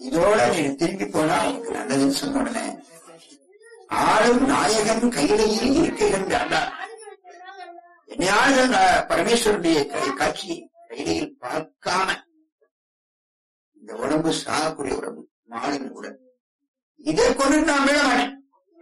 இதோட நீ திரும்பி போனா உனக்கு நல்லதுன்னு சொன்ன உடனே ஆளும் நாயகன் கையிலேயே இருக்கின்றாண்டா என்னையாவது அந்த பரமேஸ்வருடைய கை காட்சி கையிலையில் பார்க்காம இந்த உடம்பு சாகக்கூடிய உடம்பு மாடுகள் உடம்பு இதை கொண்டு நான் விட மாட்டேன்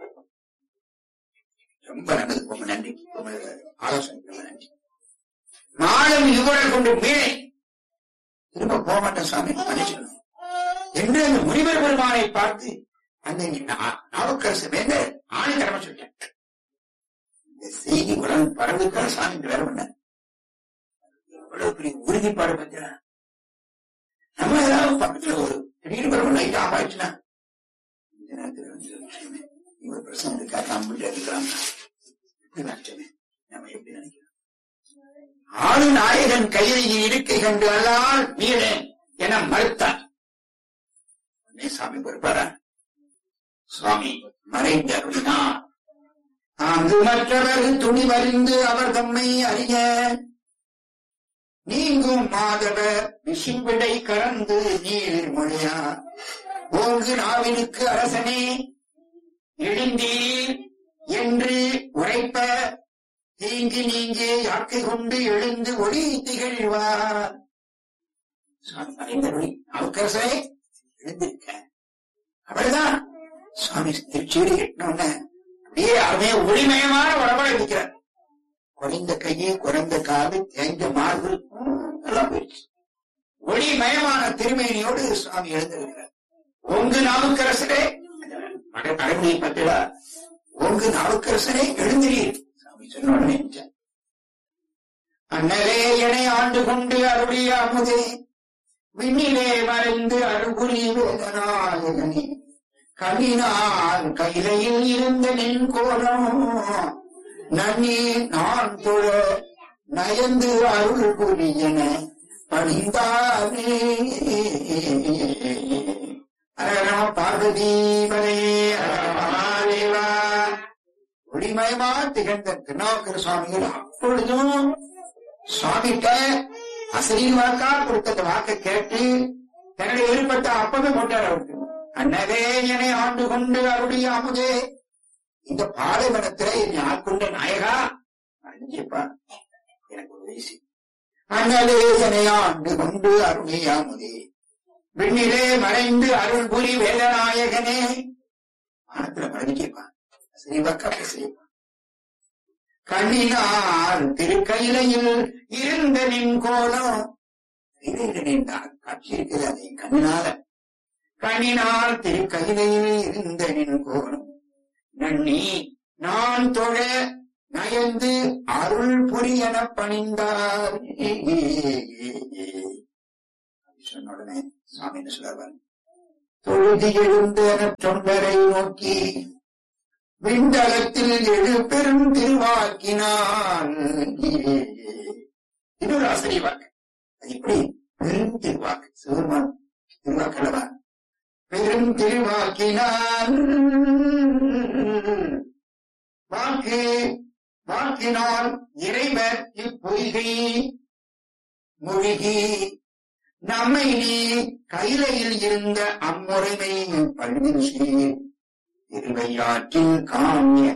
ரொம்ப நல்லது ரொம்ப நன்றி ரொம்ப ஆலோசனை ரொம்ப நன்றி மாடும் இவ்வளவு கொண்டு மீளை திரும்ப போக மாட்டேன் சாமி மன்னிச்சிடணும் என்று அந்த முனிவர் பெருமானை பார்த்து அந்த நா- நாவுக்கரசு மேல ஆணை கடமை சொல்லிட்டேன் இந்த செய்தி உலகம் பரவுக்கான சாமி வேற பண்ண எவ்வளவு பெரிய உறுதிப்பாடு பத்தியா நம்ம ஏதாவது பக்கத்துல ஒரு திடீர்னு பரவ லைட் ஆஃப் ஆயிடுச்சுன்னா இந்த நேரத்துல வந்து லட்சுமி, இவர் பிரசனத்துக்காக நாம் வீட்டு இருக்கிறாங்க எப்படி லட்சுமி நம்ம எப்படி நினைக்கிறோம் ஆளு நாயகன் கையில் இருக்கை கண்டு அல்லால் மீளேன் என மறுத்தார் உடனே சாமி பொறுப்பாரா சுவாமி மறைந்தருளினார் அங்கு மற்றவர் துணி வரிந்து அவர் தம்மை அறிய நீங்கும் மாதவ விசிம்பிடை கறந்து நீர் மொழியா ஓங்கு நாவினுக்கு அரசனே எழுந்தீர் என்று உரைப்ப தீங்கி நீங்கே யாக்கை கொண்டு எழுந்து ஒளி திகழ்வார் சுவாமி மறைந்தருளி அவக்கரசே எழுந்திருக்க அவள்தான் சுவாமி திருச்சீடு எட்டினோன்னு அப்படியே அருமையா ஒளிமயமான உடம்புல இருக்கிறார் குறைந்த கையே குறைந்த காது தேய்ந்த மார்பு எல்லாம் போயிடுச்சு ஒளிமயமான திருமேனியோடு சுவாமி எழுந்திருக்கிறார் ஒங்கு நாவுக்கரசரே அடைமொழி பத்திரா ஒங்கு நாவுக்கரசரே எழுந்திரீர் சாமி சொன்ன உடனே நினைச்சேன். அண்ணலே எனை ஆண்டு கொண்டு அருளிய அமுதே விண்ணிலே மறைந்து அருகுறி வேதனாயகனே கண்ணினான் கையிலையில் இருந்த நின் கோலம் நன்னி நான் தொழ நயந்து அருள் புரியன பணிந்தானே அரகண பார்வதீபனே மகாதேவா ஒளிமயமா திகழ்ந்த திருநாவுக்கர சுவாமிகள் அப்பொழுதும் சுவாமிகிட்ட அசரின் வாக்கா கொடுத்த அந்த வாக்கை கேட்டு தன்னுடைய விருப்பத்தை அப்பவே போட்டார் அவருக்கு அன்னதே என்னை ஆண்டு கொண்டு அருடைய அமுதே இந்த பாலைவனத்திலே என்னை ஆட்கொண்ட நாயகா அஞ்சிப்பா எனக்கு ஒரு வயசு அண்ணலே என்னை ஆண்டு கொண்டு அருடைய அமுதே விண்ணிலே மறைந்து அருள் புரி வேதநாயகனே வானத்துல மறைஞ்சிப்பா ஸ்ரீவக்கா பேசியப்பா கண்ணினார் திருக்கையிலையில் இருந்த நின் கோலம் கையில நின்ற காட்சி இருக்குது அதை கண்ணினால கண்ணினால் திருக்கையிலையில் இருந்த நின் கோலம் நன்னி நான் தொழ நயந்து அருள் புரியன பணிந்தார் சொன்ன உடனே சுவாமி என்ன சொல்றாரு தொழுதி எழுந்த தொண்டரை நோக்கி விண்டலத்தில் எழு பெரும் திருவாக்கினான் இது ஒரு ஆசிரிய வாக்கு அது எப்படி பெரும் திருவாக்கு சிவருமான் திருவாக்கு அல்லவா பெரும் திருவாக்கினான் வாக்கு வாக்கினால் இறைவர் இப்பொய்கை மொழிகி நம்மை நீ கைலையில் இருந்த அம்முறைமை பள்ளி திருவையாற்றில் காமிய